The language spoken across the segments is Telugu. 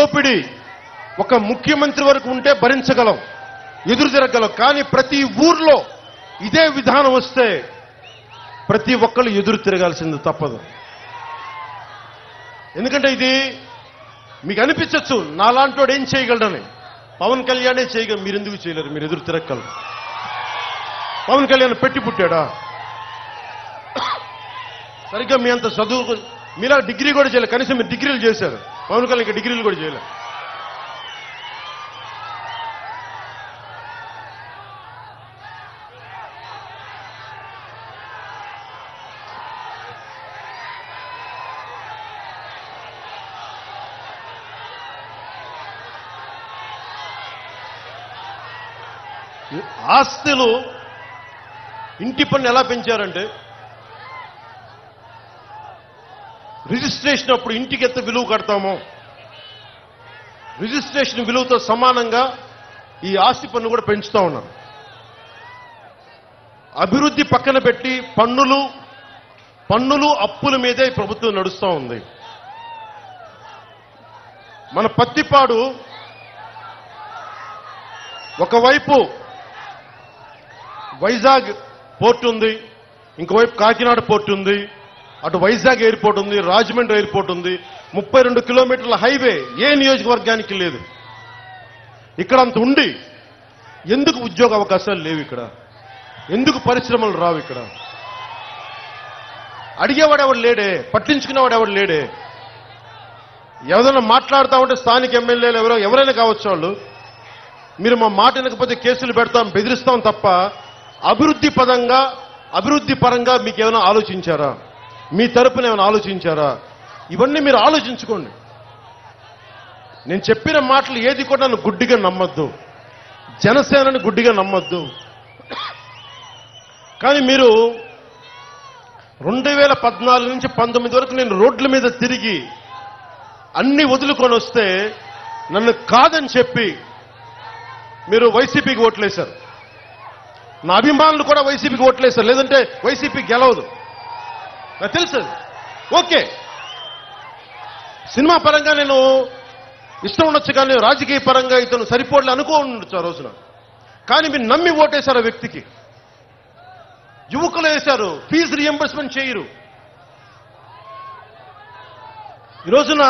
దోపిడీ ఒక ముఖ్యమంత్రి వరకు ఉంటే భరించగలం ఎదురు తిరగలం కానీ ప్రతి ఊర్లో ఇదే విధానం వస్తే ప్రతి ఒక్కళ్ళు ఎదురు తిరగాల్సింది తప్పదు ఎందుకంటే ఇది మీకు అనిపించవచ్చు నాలాంటోడు ఏం చేయగలడని పవన్ కళ్యాణే చేయగలరు మీరు ఎందుకు చేయలేరు మీరు ఎదురు తిరగలరు పవన్ కళ్యాణ్ పెట్టి పుట్టాడా సరిగ్గా మీ అంత చదువు మీలా డిగ్రీ కూడా చేయలేదు కనీసం మీరు డిగ్రీలు చేశారు పవన్ కళ్యాణ్ ఇంకా డిగ్రీలు కూడా చేయలేదు ఆస్తులు ఇంటి పన్ను ఎలా పెంచారంటే రిజిస్ట్రేషన్ అప్పుడు ఇంటికి ఎంత విలువ కడతామో రిజిస్ట్రేషన్ విలువతో సమానంగా ఈ ఆస్తి పన్ను కూడా పెంచుతా ఉన్నారు అభివృద్ధి పక్కన పెట్టి పన్నులు పన్నులు అప్పుల మీదే ఈ ప్రభుత్వం నడుస్తూ ఉంది మన పత్తిపాడు ఒకవైపు వైజాగ్ పోర్ట్ ఉంది ఇంకోవైపు కాకినాడ పోర్ట్ ఉంది అటు వైజాగ్ ఎయిర్పోర్ట్ ఉంది రాజమండ్రి ఎయిర్పోర్ట్ ఉంది ముప్పై రెండు కిలోమీటర్ల హైవే ఏ నియోజకవర్గానికి లేదు ఇక్కడ అంత ఉండి ఎందుకు ఉద్యోగ అవకాశాలు లేవు ఇక్కడ ఎందుకు పరిశ్రమలు రావు ఇక్కడ అడిగేవాడు ఎవడు లేడే పట్టించుకునేవాడు ఎవడు లేడే ఏదైనా మాట్లాడుతూ ఉంటే స్థానిక ఎమ్మెల్యేలు ఎవరో ఎవరైనా కావచ్చు వాళ్ళు మీరు మా మాట వినకపోతే కేసులు పెడతాం బెదిరిస్తాం తప్ప అభివృద్ధి పదంగా అభివృద్ధి పరంగా మీకు ఏమైనా ఆలోచించారా మీ తరపున ఏమైనా ఆలోచించారా ఇవన్నీ మీరు ఆలోచించుకోండి నేను చెప్పిన మాటలు ఏది కూడా నన్ను గుడ్డిగా నమ్మొద్దు జనసేనని గుడ్డిగా నమ్మొద్దు కానీ మీరు రెండు వేల పద్నాలుగు నుంచి పంతొమ్మిది వరకు నేను రోడ్ల మీద తిరిగి అన్ని వదులుకొని వస్తే నన్ను కాదని చెప్పి మీరు వైసీపీకి ఓట్లేశారు నా అభిమానులు కూడా వైసీపీకి ఓట్లేశారు లేదంటే వైసీపీ గెలవదు నాకు తెలుసు అది. ఓకే సినిమా పరంగా నేను ఇష్టం ఉండొచ్చు కానీ రాజకీయ పరంగా ఇతను సరిపోలే అనుకో ఉండొచ్చు ఆ రోజున కానీ మీరు నమ్మి ఓటేశారు ఆ వ్యక్తికి యువకులు వేశారు ఫీజు రియంబర్స్మెంట్ చేయరు ఈ రోజున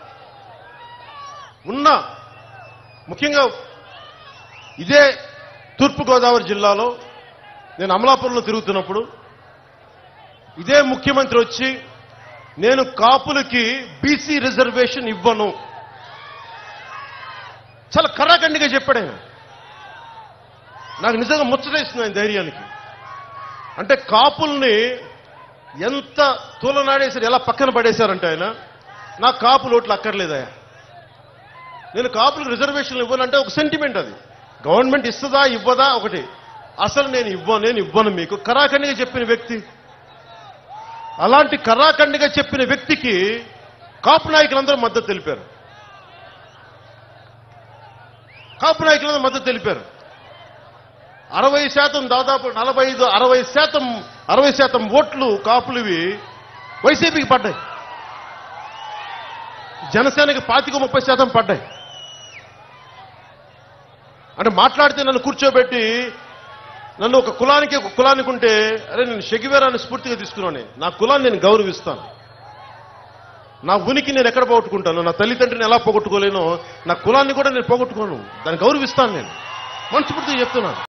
ఉన్న ముఖ్యంగా ఇదే తూర్పుగోదావరి జిల్లాలో నేను అమలాపురంలో తిరుగుతున్నప్పుడు ఇదే ముఖ్యమంత్రి వచ్చి నేను కాపులకి బీసీ రిజర్వేషన్ ఇవ్వను చాలా కర్రాఖండిగా చెప్పాడు ఆయన నాకు నిజంగా ముచ్చటేస్తుంది ఆయన ధైర్యానికి అంటే కాపుల్ని ఎంత తూలనాడేశారు ఎలా పక్కన పడేశారంటే ఆయన నాకు కాపులు ఓట్లు అక్కర్లేదయా నేను కాపులకు రిజర్వేషన్లు ఇవ్వనంటే ఒక సెంటిమెంట్ అది గవర్నమెంట్ ఇస్తుందా ఇవ్వదా ఒకటి అసలు నేను ఇవ్వను నేను ఇవ్వను మీకు కరాఖండిగా చెప్పిన వ్యక్తి అలాంటి కరాఖండిగా చెప్పిన వ్యక్తికి కాపు నాయకులందరూ మద్దతు తెలిపారు కాపు నాయకులందరూ మద్దతు తెలిపారు అరవై శాతం దాదాపు నలభై ఐదు అరవై శాతం అరవై శాతం ఓట్లు కాపులువి వైసీపీకి పడ్డాయి జనసేనకి పాతిక ముప్పై శాతం పడ్డాయి అంటే మాట్లాడితే నన్ను కూర్చోబెట్టి నన్ను ఒక కులానికి ఒక కులానికి ఉంటే అరే నేను షగివేరాన్ని స్ఫూర్తిగా తీసుకున్నాను నా కులాన్ని నేను గౌరవిస్తాను నా ఉనికి నేను ఎక్కడ పోగొట్టుకుంటాను నా తల్లిదండ్రిని ఎలా పోగొట్టుకోలేనో నా కులాన్ని కూడా నేను పోగొట్టుకోను దాన్ని గౌరవిస్తాను నేను మనస్ఫూర్తిగా చెప్తున్నాను